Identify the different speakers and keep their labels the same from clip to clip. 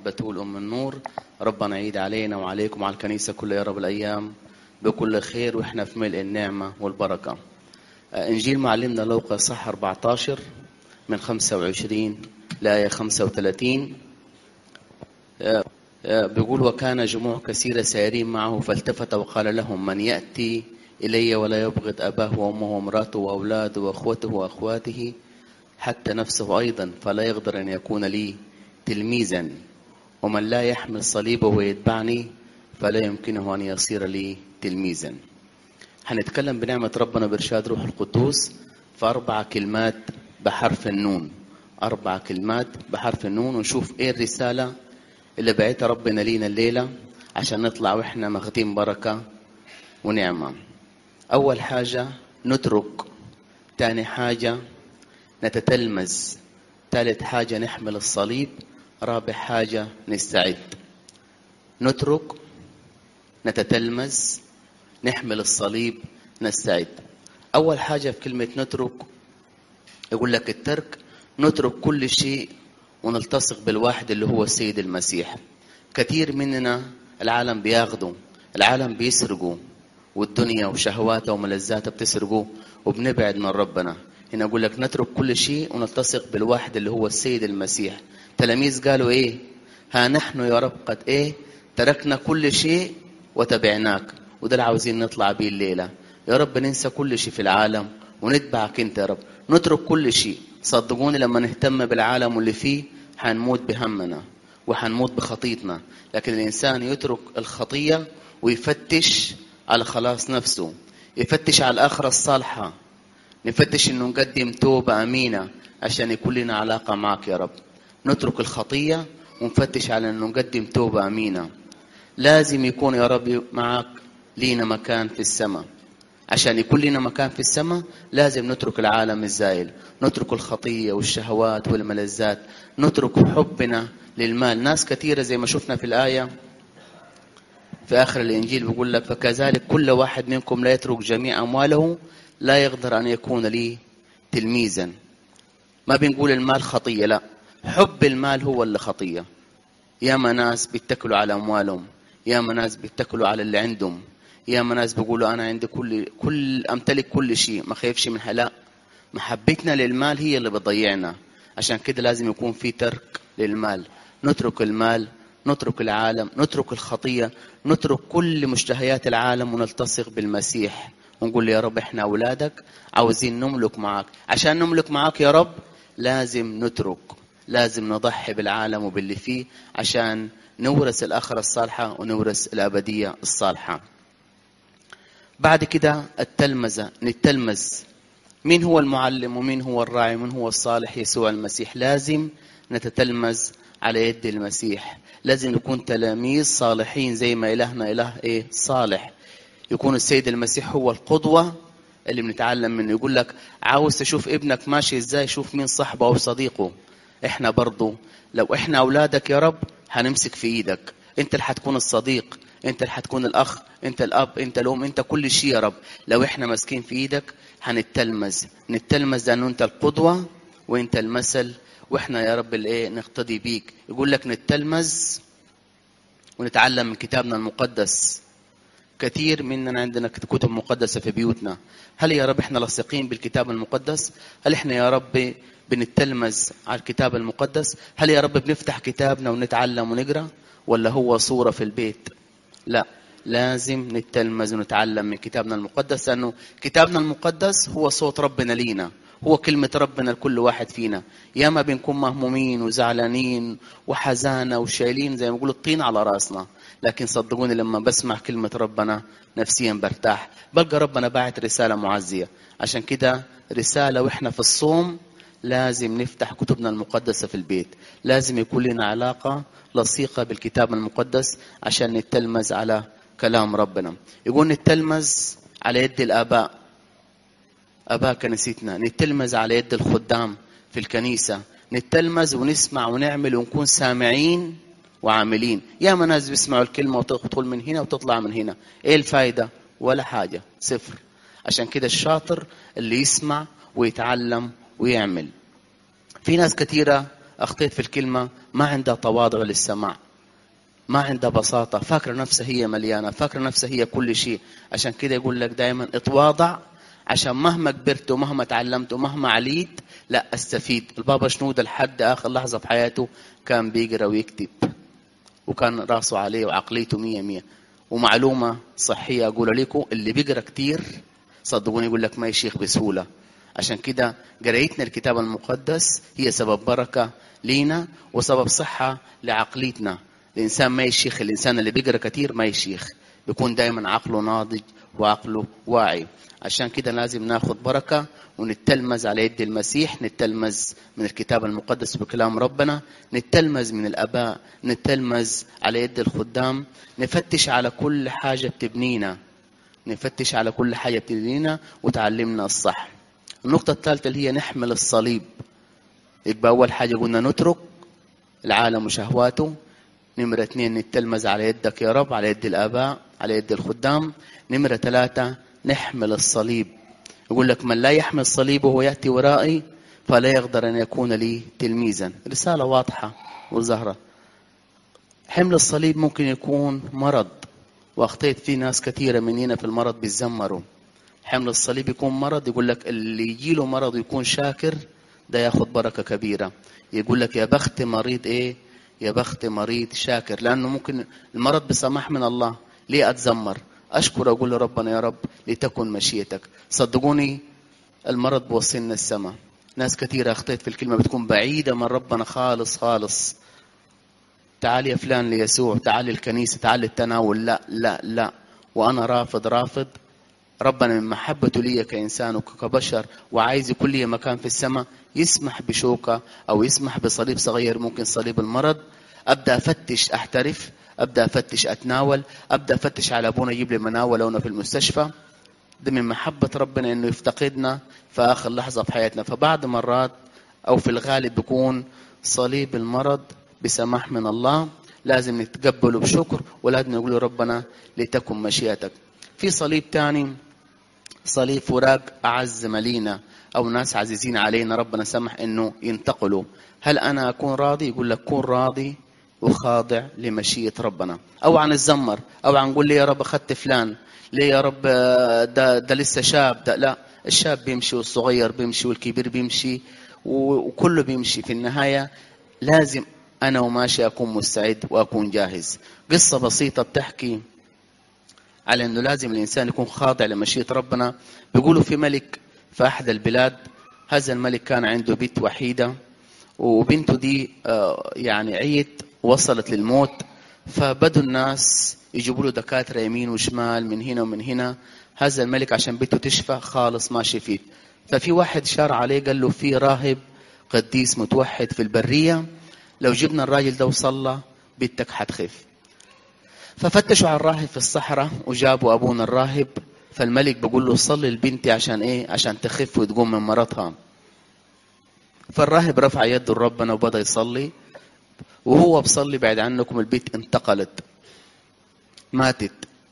Speaker 1: بتول أم النور ربنا يعيد علينا وعليكم وعلى الكنيسة كلها يا رب الأيام بكل خير وإحنا في ملء النعمة والبركة آه، إنجيل معلمنا لوقا صح 14 من 25 لآية 35 آه، آه، بيقول وكان جموع كثيرة سائرين معه فالتفت وقال لهم من يأتي إلي ولا يبغض أباه وأمه وامرأته وأولاده وأخوته وأخواته حتى نفسه أيضا فلا يقدر أن يكون لي تلميذا ومن لا يحمل صليبه ويتبعني فلا يمكنه أن يصير لي تلميذا هنتكلم بنعمة ربنا بإرشاد روح القدوس في أربع كلمات بحرف النون أربع كلمات بحرف النون ونشوف إيه الرسالة اللي بعتها ربنا لينا الليلة عشان نطلع وإحنا ماخدين بركة ونعمة أول حاجة نترك تاني حاجة نتتلمذ ثالث حاجة نحمل الصليب رابع حاجة نستعد نترك نتتلمذ نحمل الصليب نستعد أول حاجة في كلمة نترك يقول لك الترك نترك كل شيء ونلتصق بالواحد اللي هو السيد المسيح كثير مننا العالم بياخده العالم بيسرقه والدنيا وشهواتها وملذاتها بتسرقه وبنبعد من ربنا هنا اقول لك نترك كل شيء ونلتصق بالواحد اللي هو السيد المسيح تلاميذ قالوا ايه ها نحن يا رب قد ايه تركنا كل شيء وتبعناك وده اللي عاوزين نطلع بيه الليله يا رب ننسى كل شيء في العالم ونتبعك انت يا رب نترك كل شيء صدقوني لما نهتم بالعالم واللي فيه حنموت بهمنا وحنموت بخطيتنا لكن الانسان يترك الخطيه ويفتش على خلاص نفسه يفتش على الاخره الصالحه نفتش انه نقدم توبه امينه عشان يكون لنا علاقه معك يا رب نترك الخطيه ونفتش على انه نقدم توبه امينه لازم يكون يا رب معك لينا مكان في السماء عشان يكون لنا مكان في السماء لازم نترك العالم الزائل نترك الخطية والشهوات والملذات نترك حبنا للمال ناس كثيرة زي ما شفنا في الآية في آخر الإنجيل بيقول لك فكذلك كل واحد منكم لا يترك جميع أمواله لا يقدر أن يكون لي تلميذا ما بنقول المال خطية لا حب المال هو اللي خطية ياما ناس بيتكلوا على أموالهم ياما ناس بيتكلوا على اللي عندهم ياما ناس بيقولوا أنا عندي كل كل أمتلك كل شيء ما خايفش من لا محبتنا للمال هي اللي بتضيعنا عشان كده لازم يكون في ترك للمال نترك المال نترك العالم نترك الخطية نترك كل مشتهيات العالم ونلتصق بالمسيح ونقول يا رب احنا أولادك عاوزين نملك معك عشان نملك معك يا رب لازم نترك لازم نضحي بالعالم وباللي فيه عشان نورث الآخرة الصالحة ونورث الأبدية الصالحة بعد كده التلمذة نتلمذ مين هو المعلم ومين هو الراعي ومين هو الصالح يسوع المسيح لازم نتتلمذ على يد المسيح لازم نكون تلاميذ صالحين زي ما إلهنا إله إيه صالح يكون السيد المسيح هو القدوة اللي بنتعلم منه يقول لك عاوز تشوف ابنك ماشي ازاي شوف مين صاحبه او صديقه احنا برضو لو احنا اولادك يا رب هنمسك في ايدك انت اللي هتكون الصديق انت اللي هتكون الاخ انت الاب انت الام انت كل شيء يا رب لو احنا ماسكين في ايدك هنتلمذ نتلمذ لانه انت القدوه وانت المثل واحنا يا رب الايه نقتدي بيك يقول لك نتلمذ ونتعلم من كتابنا المقدس كثير مننا عندنا كتب مقدسة في بيوتنا هل يا رب احنا لاصقين بالكتاب المقدس هل احنا يا رب بنتلمذ على الكتاب المقدس هل يا رب بنفتح كتابنا ونتعلم ونقرأ ولا هو صورة في البيت لا لازم نتلمذ ونتعلم من كتابنا المقدس لأنه كتابنا المقدس هو صوت ربنا لينا هو كلمة ربنا لكل واحد فينا ياما بنكون مهمومين وزعلانين وحزانة وشايلين زي ما بيقولوا الطين على راسنا لكن صدقوني لما بسمع كلمة ربنا نفسيا برتاح بلقى ربنا باعت رسالة معزية عشان كده رسالة واحنا في الصوم لازم نفتح كتبنا المقدسة في البيت لازم يكون لنا علاقة لصيقة بالكتاب المقدس عشان نتلمذ على كلام ربنا يقول نتلمذ على يد الآباء آباء كنيستنا نتلمذ على يد الخدام في الكنيسة نتلمذ ونسمع ونعمل ونكون سامعين وعاملين يا ما ناس بيسمعوا الكلمة وتدخل من هنا وتطلع من هنا ايه الفايدة ولا حاجة صفر عشان كده الشاطر اللي يسمع ويتعلم ويعمل في ناس كثيرة اخطيت في الكلمه ما عندها تواضع للسماع ما عندها بساطة فاكرة نفسها هي مليانة فاكرة نفسها هي كل شيء عشان كده يقول لك دائما اتواضع عشان مهما كبرت ومهما تعلمت ومهما عليت لا استفيد البابا شنودة لحد اخر لحظة في حياته كان بيقرا ويكتب وكان راسه عليه وعقليته مية مية ومعلومة صحية أقول لكم اللي بيقرا كتير صدقوني يقول لك ما يشيخ بسهولة عشان كده قرايتنا الكتاب المقدس هي سبب بركة لينا وسبب صحة لعقليتنا الإنسان ما يشيخ الإنسان اللي بيقرا كتير ما يشيخ بيكون دايما عقله ناضج وعقله واعي عشان كده لازم ناخد بركة ونتلمذ على يد المسيح نتلمذ من الكتاب المقدس بكلام ربنا نتلمذ من الآباء نتلمذ على يد الخدام نفتش على كل حاجة بتبنينا نفتش على كل حاجة بتبنينا وتعلمنا الصح النقطة الثالثة اللي هي نحمل الصليب يبقى أول حاجة قلنا نترك العالم وشهواته نمرة اثنين نتلمذ على يدك يا رب على يد الآباء على يد الخدام نمرة ثلاثة نحمل الصليب يقول لك من لا يحمل صليبه ويأتي ورائي فلا يقدر أن يكون لي تلميذا رسالة واضحة وظاهرة حمل الصليب ممكن يكون مرض واخطيت في ناس كثيرة مننا في المرض بيتذمروا حمل الصليب يكون مرض يقول لك اللي يجيله مرض ويكون شاكر ده ياخد بركة كبيرة يقول لك يا بخت مريض ايه يا بخت مريض شاكر لانه ممكن المرض بسماح من الله ليه اتذمر اشكر اقول لربنا يا رب لتكن مشيتك صدقوني المرض بوصلنا السماء ناس كثيرة اخطيت في الكلمة بتكون بعيدة من ربنا خالص خالص تعال يا فلان ليسوع تعال الكنيسة تعال التناول لا لا لا وأنا رافض رافض ربنا من محبته لي كإنسان وكبشر وعايز يكون لي مكان في السماء يسمح بشوكة أو يسمح بصليب صغير ممكن صليب المرض أبدأ أفتش أحترف أبدأ أفتش أتناول أبدأ أفتش على أبونا يجيب لي مناول وأنا في المستشفى ده من محبة ربنا إنه يفتقدنا في آخر لحظة في حياتنا فبعد مرات أو في الغالب بيكون صليب المرض بسماح من الله لازم نتقبله بشكر ولازم نقول ربنا لتكن مشيئتك في صليب تاني صليب فراق أعز ملينا أو ناس عزيزين علينا ربنا سمح إنه ينتقلوا هل أنا أكون راضي يقول لك كون راضي وخاضع لمشيئة ربنا أو عن الزمر أو عن نقول لي يا رب أخذت فلان ليه يا رب ده, ده لسه شاب ده لا الشاب بيمشي والصغير بيمشي والكبير بيمشي وكله بيمشي في النهاية لازم أنا وماشي أكون مستعد وأكون جاهز قصة بسيطة بتحكي على أنه لازم الإنسان يكون خاضع لمشيئة ربنا بيقولوا في ملك في أحد البلاد هذا الملك كان عنده بنت وحيدة وبنته دي يعني عيت وصلت للموت فبدوا الناس يجيبوا له دكاترة يمين وشمال من هنا ومن هنا هذا الملك عشان بنته تشفى خالص ما شفيت ففي واحد شار عليه قال له في راهب قديس متوحد في البرية لو جبنا الراجل ده وصلى بنتك حتخف ففتشوا على الراهب في الصحراء وجابوا ابونا الراهب فالملك بيقول له صلي لبنتي عشان ايه عشان تخف وتقوم من مرضها فالراهب رفع يده لربنا وبدا يصلي وهو بصلي بعد عنكم البيت انتقلت ماتت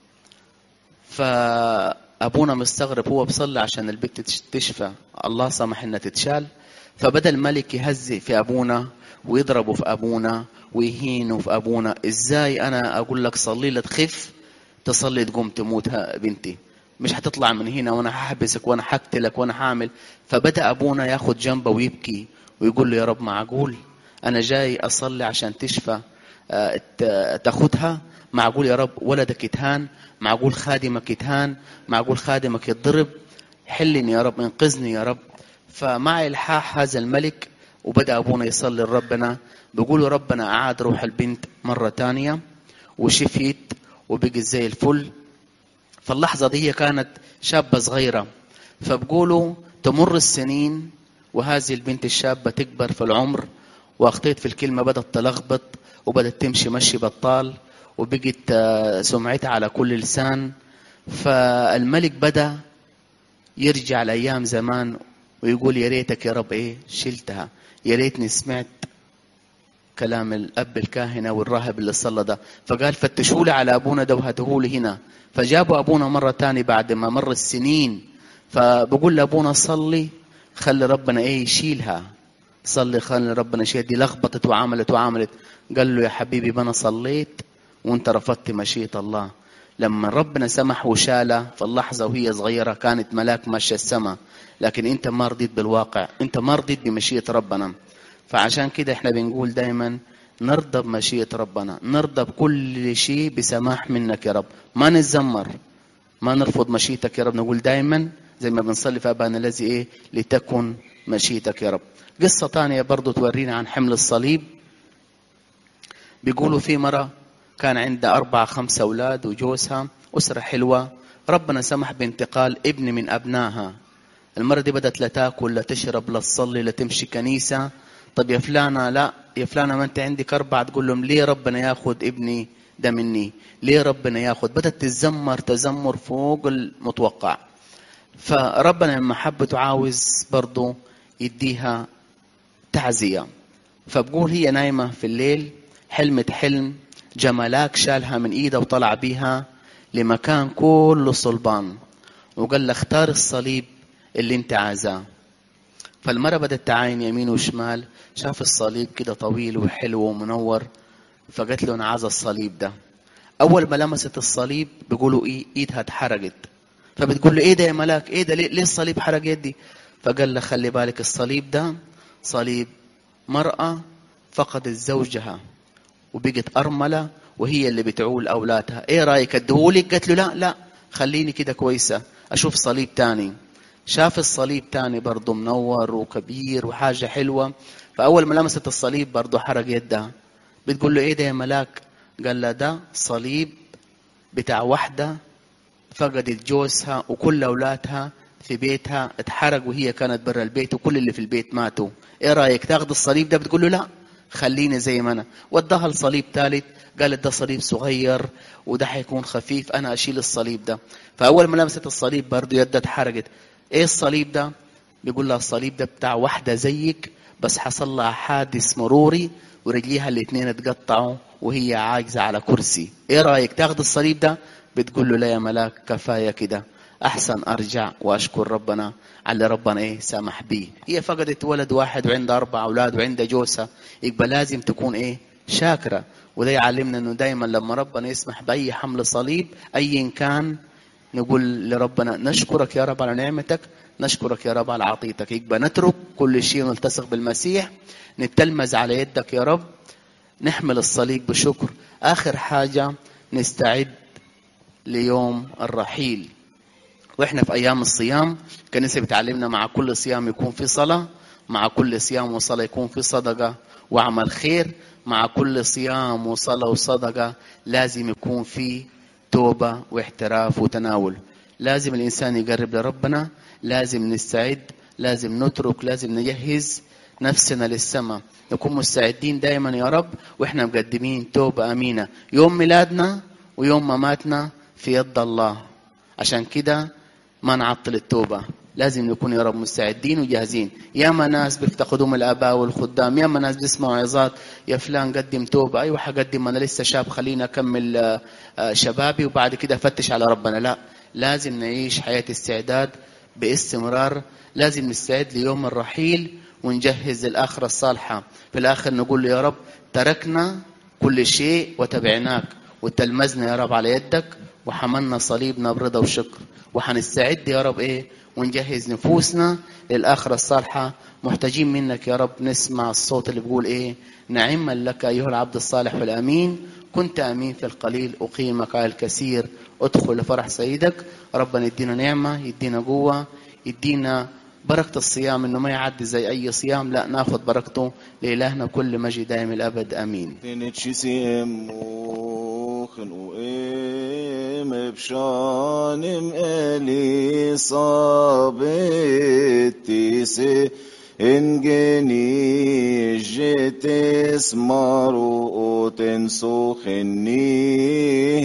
Speaker 1: فابونا مستغرب هو بصلي عشان البنت تشفى الله سمح انها تتشال فبدا الملك يهزئ في ابونا ويضربه في ابونا ويهينه في ابونا ازاي انا اقول لك صلي لا تخف تصلي تقوم تموت بنتي مش هتطلع من هنا وانا هحبسك وانا هقتلك وانا هعمل فبدا ابونا ياخد جنبه ويبكي ويقول له يا رب معقول انا جاي اصلي عشان تشفى تاخدها معقول يا رب ولدك يتهان معقول خادمك يتهان معقول خادمك يتضرب حلني يا رب انقذني يا رب فمع الحاح هذا الملك وبدا ابونا يصلي لربنا بيقولوا ربنا اعاد روح البنت مره تانية وشفيت وبقت زي الفل فاللحظه دي كانت شابه صغيره فبقولوا تمر السنين وهذه البنت الشابه تكبر في العمر واخطيت في الكلمه بدات تلخبط وبدات تمشي مشي بطال وبقت سمعتها على كل لسان فالملك بدا يرجع لايام زمان ويقول يا ريتك يا رب ايه شلتها يا ريتني سمعت كلام الاب الكاهنه والراهب اللي صلى ده فقال فتشوا لي على ابونا ده وهاتوه لي هنا فجابوا ابونا مره تاني بعد ما مر السنين فبقول لابونا صلي خلي ربنا ايه يشيلها صلي خلي ربنا شيء دي لخبطت وعملت وعملت قال له يا حبيبي ما انا صليت وانت رفضت مشيئة الله لما ربنا سمح وشالها في اللحظة وهي صغيرة كانت ملاك ماشية السماء لكن انت ما رضيت بالواقع انت ما رضيت بمشيئة ربنا فعشان كده احنا بنقول دايما نرضى بمشيئة ربنا نرضى بكل شيء بسماح منك يا رب ما نتذمر ما نرفض مشيئتك يا رب نقول دايما زي ما بنصلي في أبانا الذي إيه لتكن مشيئتك يا رب قصة تانية برضو تورينا عن حمل الصليب بيقولوا في مرة كان عندها أربعة خمسة أولاد وجوزها أسرة حلوة ربنا سمح بانتقال ابن من أبنائها المرة دي بدأت لا تاكل لا تشرب لا تصلي لا تمشي كنيسة طب يا فلانة لا يا فلانة ما أنت عندك أربعة تقول لهم ليه ربنا ياخد ابني ده مني ليه ربنا ياخد بدأت تتذمر تذمر فوق المتوقع فربنا من محبته عاوز برضه يديها تعزية فبقول هي نايمة في الليل حلمت حلم جملاك شالها من ايده وطلع بيها لمكان كله صلبان وقال لها اختار الصليب اللي انت عايزاه فالمرة بدأت تعاين يمين وشمال شاف الصليب كده طويل وحلو ومنور فقالت له انا عايزه الصليب ده اول ما لمست الصليب بيقولوا ايه ايدها اتحرقت فبتقول له ايه ده يا ملاك ايه ده ليه, ليه الصليب حرق يدي فقال له خلي بالك الصليب ده صليب مرأة فقدت زوجها وبقت أرملة وهي اللي بتعول أولادها إيه رأيك أديهولك قالت له لا لا خليني كده كويسة أشوف صليب تاني شاف الصليب تاني برضه منور وكبير وحاجة حلوة فأول ما لمست الصليب برضه حرق يدها بتقول له إيه ده يا ملاك قال له ده صليب بتاع واحدة فقدت جوزها وكل أولادها في بيتها اتحرق وهي كانت برا البيت وكل اللي في البيت ماتوا ايه رايك تاخذ الصليب ده بتقول له لا خليني زي ما انا وداها لصليب ثالث قالت ده صليب صغير وده حيكون خفيف انا اشيل الصليب ده فاول ما لمست الصليب برضه يدها اتحرقت ايه الصليب ده بيقول لها الصليب ده بتاع واحده زيك بس حصل لها حادث مروري ورجليها الاثنين اتقطعوا وهي عاجزه على كرسي ايه رايك تاخذ الصليب ده بتقول له لا يا ملاك كفايه كده احسن ارجع واشكر ربنا على ربنا ايه سامح بيه هي فقدت ولد واحد وعندها اربع اولاد وعندها جوزها يبقى لازم تكون ايه شاكره وده يعلمنا انه دايما لما ربنا يسمح باي حمل صليب ايا كان نقول لربنا نشكرك يا رب على نعمتك نشكرك يا رب على عطيتك يبقى نترك كل شيء ونلتصق بالمسيح نتلمذ على يدك يا رب نحمل الصليب بشكر اخر حاجه نستعد ليوم الرحيل واحنا في ايام الصيام الكنيسه بتعلمنا مع كل صيام يكون في صلاه مع كل صيام وصلاه يكون في صدقه وعمل خير مع كل صيام وصلاه وصدقه لازم يكون في توبه واحتراف وتناول لازم الانسان يقرب لربنا لازم نستعد لازم نترك لازم نجهز نفسنا للسماء نكون مستعدين دائما يا رب واحنا مقدمين توبه امينه يوم ميلادنا ويوم مماتنا في يد الله عشان كده ما نعطل التوبة لازم نكون يا رب مستعدين وجاهزين ياما ناس بيفتقدوا من الآباء والخدام ياما ناس بيسمعوا عظات يا فلان قدم توبة أيوة حقدم أنا لسه شاب خليني أكمل شبابي وبعد كده أفتش على ربنا لا لازم نعيش حياة استعداد باستمرار لازم نستعد ليوم الرحيل ونجهز الآخرة الصالحة في الآخر نقول له يا رب تركنا كل شيء وتبعناك وتلمذنا يا رب على يدك وحملنا صليبنا برضا وشكر وحنستعد يا رب ايه ونجهز نفوسنا للآخرة الصالحة محتاجين منك يا رب نسمع الصوت اللي بيقول ايه نعما لك أيها العبد الصالح والأمين كنت أمين في القليل أقيمك على الكثير ادخل لفرح سيدك ربنا يدينا نعمة يدينا قوة يدينا بركة الصيام انه ما يعدي زي اي صيام لا ناخذ بركته لإلهنا كل مجد دائم الابد امين
Speaker 2: موخن وإم بشانم إلي صابتي إنجني جيت اسمارو تنسوخني